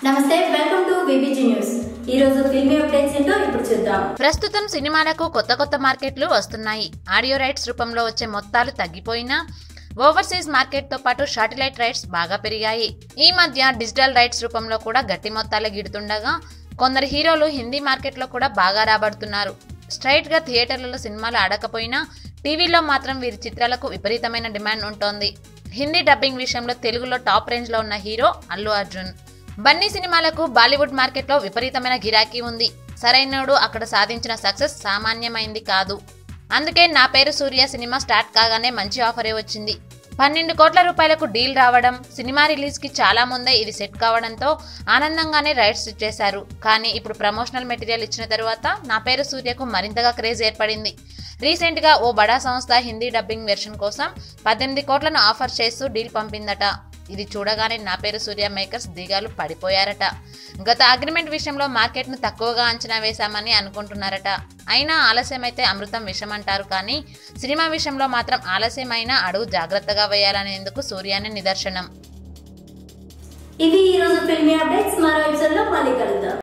నమస్తే welcome to BBG news ఈ రోజు ఫిల్మీ అప్డేట్స్ ఏంటో ఇప్పుడు చూద్దాం ప్రస్తుతం సినిమాలకు కొత్త కొత్త మార్కెట్లు వస్తున్నాయి ఆడియో రైట్స్ రూపంలో వచ్చే మొత్తాలు తగ్గిపోయినా ఓవర్సీస్ మార్కెట్ తో పాటు శాటిలైట్ రైట్స్ బాగా పెరిగాయి ఈ మధ్య డిజిటల్ రైట్స్ రూపంలో కూడా గట్టి మొత్తాలే గిడుతుండగా కొందరు హీరోలు హిందీ మార్కెట్లో కూడా బాగా రాబడుతున్నారు స్ట్రైట్ గా థియేటర్లలో సినిమాలు ఆడకపోయినా టీవీలో మాత్రం వీరి చిత్రాలకు విపరీతమైన డిమాండ్ ఉంటోంది హిందీ డబ్బింగ్ విషయంలో తెలుగులో టాప్ రేంజ్ లో ఉన్న హీరో అల్లు అర్జున్ బన్నీ సినిమాలకు బాలీవుడ్ మార్కెట్లో విపరీతమైన గిరాకీ ఉంది సరైనడు అక్కడ సాధించిన సక్సెస్ సామాన్యమైంది కాదు అందుకే నా పేరు సూర్య సినిమా స్టార్ట్ కాగానే మంచి ఆఫరే వచ్చింది పన్నెండు కోట్ల రూపాయలకు డీల్ రావడం సినిమా రిలీజ్కి చాలా ముందే ఇది సెట్ కావడంతో ఆనందంగానే రైట్స్ ఇచ్చేశారు కానీ ఇప్పుడు ప్రమోషనల్ మెటీరియల్ ఇచ్చిన తరువాత నా పేరు సూర్యకు మరింతగా క్రేజ్ ఏర్పడింది రీసెంట్గా ఓ బడా సంస్థ హిందీ డబ్బింగ్ వెర్షన్ కోసం పద్దెనిమిది కోట్లను ఆఫర్ చేస్తూ డీల్ పంపిందట ఇది చూడగానే నా పేరు సూర్య మేకర్స్ దిగాలు పడిపోయారట గత అగ్రిమెంట్ విషయంలో మార్కెట్ను తక్కువగా అంచనా వేశామని అనుకుంటున్నారట అయినా ఆలస్యమైతే అమృతం విషం అంటారు కానీ సినిమా విషయంలో మాత్రం ఆలస్యమైన అడుగు జాగ్రత్తగా వేయాలనేందుకు సూర్యానే నిదర్శనం ఇవి ఈ రోజు ఫిల్మీ అప్డేట్స్ మరో ఎపిసోడ్ లో మళ్ళీ కలుద్దాం